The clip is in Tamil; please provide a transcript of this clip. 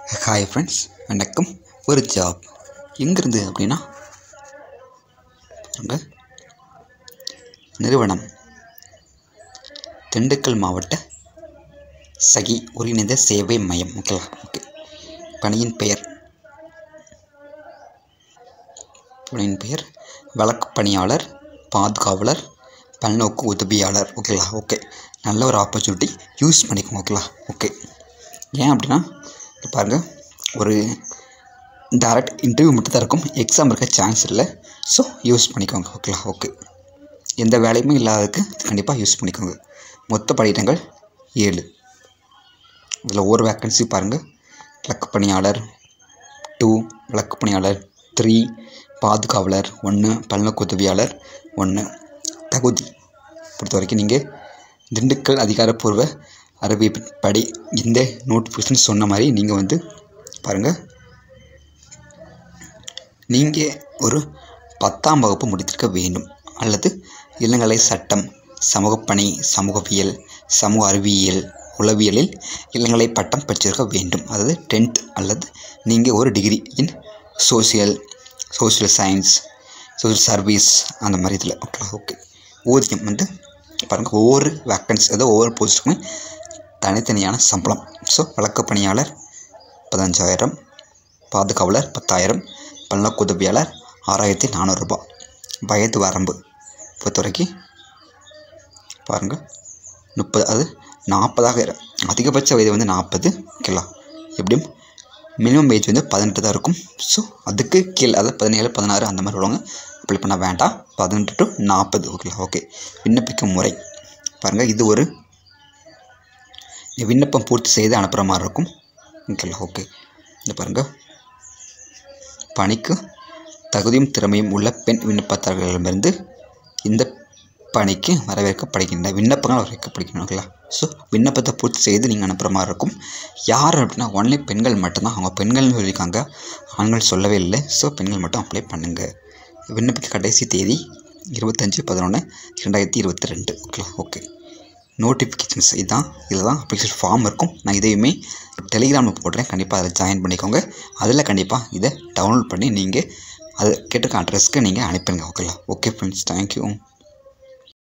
ஹாய் ஃப்ரெண்ட்ஸ் வணக்கம் ஒரு ஜாப் எங்கேருந்து அப்படின்னா பாருங்க நிறுவனம் திண்டுக்கல் மாவட்ட சகி ஒருங்கிணைந்த சேவை மையம் ஓகேவா ஓகே பணியின் பெயர் பணியின் பெயர் வழக்கு பணியாளர் பாதுகாவலர் பல்நோக்கு உதவியாளர் ஓகேங்களா ஓகே நல்ல ஒரு ஆப்பர்ச்சுனிட்டி யூஸ் பண்ணிக்கோங்க ஓகேங்களா ஓகே ஏன் அப்படின்னா இங்க பாருங்கள் ஒரு டேரக்ட் இன்டர்வியூ மட்டும் தான் இருக்கும் எக்ஸாம் இருக்க சான்ஸ் இல்லை ஸோ யூஸ் பண்ணிக்கோங்க ஓகேங்களா ஓகே எந்த வேலையுமே இல்லாததுக்கு கண்டிப்பாக யூஸ் பண்ணிக்கோங்க மொத்த பணியிடங்கள் ஏழு இதில் ஒரு வேக்கன்சி பாருங்கள் வழக்கு பணியாளர் டூ வழக்கு பணியாளர் த்ரீ பாதுகாவலர் ஒன்று பல்நோக்கு உதவியாளர் ஒன்று தகுதி பொறுத்த வரைக்கும் நீங்கள் திண்டுக்கல் அதிகாரப்பூர்வ அறிவிப்படி இந்த நோட்டிஃபிகேஷன் சொன்ன மாதிரி நீங்கள் வந்து பாருங்கள் நீங்கள் ஒரு பத்தாம் வகுப்பு முடித்திருக்க வேண்டும் அல்லது இளங்கலை சட்டம் சமூகப்பணி சமூகவியல் சமூக அறிவியல் உளவியலில் இளங்கலை பட்டம் பெற்றிருக்க வேண்டும் அதாவது டென்த் அல்லது நீங்கள் ஒரு degree in social social science social service அந்த மாதிரி இதில் ஓகே ஓகே ஊதியம் வந்து பாருங்கள் ஒவ்வொரு வேக்கன்சி அதாவது ஒவ்வொரு போஸ்ட்டுக்குமே தனித்தனியான சம்பளம் ஸோ வழக்கு பணியாளர் பதினஞ்சாயிரம் பாதுகாவலர் பத்தாயிரம் பல்நோக்கு உதவியாளர் ஆறாயிரத்தி நானூறுரூபா வயது வரம்பு பொறுத்த வரைக்கும் பாருங்கள் முப்பது அது நாற்பதாக இரு- அதிகபட்ச வயது வந்து நாற்பது ஓகேங்களா எப்படியும் மினிமம் ஏஜ் வந்து பதினெட்டு தான் இருக்கும் ஸோ அதுக்கு கீழே அதாவது பதினேழு பதினாறு அந்த மாதிரி உள்ளவங்க அப்ளை பண்ண வேண்டாம் பதினெட்டு டு நாற்பது ஓகேங்களா ஓகே விண்ணப்பிக்கும் முறை பாருங்கள் இது ஒரு விண்ணப்பம் பூர்த்தி செய்து அனுப்புகிற மாதிரி இருக்கும் ஓகேங்களா ஓகே இந்த பாருங்கள் பணிக்கு தகுதியும் திறமையும் உள்ள பெண் விண்ணப்பதாரர்களிடமிருந்து இந்த பணிக்கு வரவேற்கப்படுகின்றன விண்ணப்பங்கள் வரவேற்கப்படுகின்றன ஓகேங்களா ஸோ விண்ணப்பத்தை பூர்த்தி செய்து நீங்கள் அனுப்புகிற மாதிரி இருக்கும் யார் அப்படின்னா ஒன்லி பெண்கள் மட்டும்தான் அவங்க பெண்கள்னு சொல்லியிருக்காங்க ஆண்கள் சொல்லவே இல்லை ஸோ பெண்கள் மட்டும் அப்ளை பண்ணுங்கள் விண்ணப்பிக்க கடைசி தேதி இருபத்தஞ்சி பதினொன்று ரெண்டாயிரத்தி இருபத்தி ரெண்டு ஓகேங்களா ஓகே நோட்டிஃபிகேஷன்ஸ் இதுதான் இதில் தான் அப்ளிகேஷன் ஃபார்ம் இருக்கும் நான் இதையுமே டெலிகிராமில் போடுறேன் கண்டிப்பாக அதில் ஜாயின் பண்ணிக்கோங்க அதில் கண்டிப்பாக இதை டவுன்லோட் பண்ணி நீங்கள் அது கேட்டிருக்க அட்ரஸ்க்கு நீங்கள் அனுப்புங்க ஓகேங்களா ஓகே ஃப்ரெண்ட்ஸ் தேங்க்யூ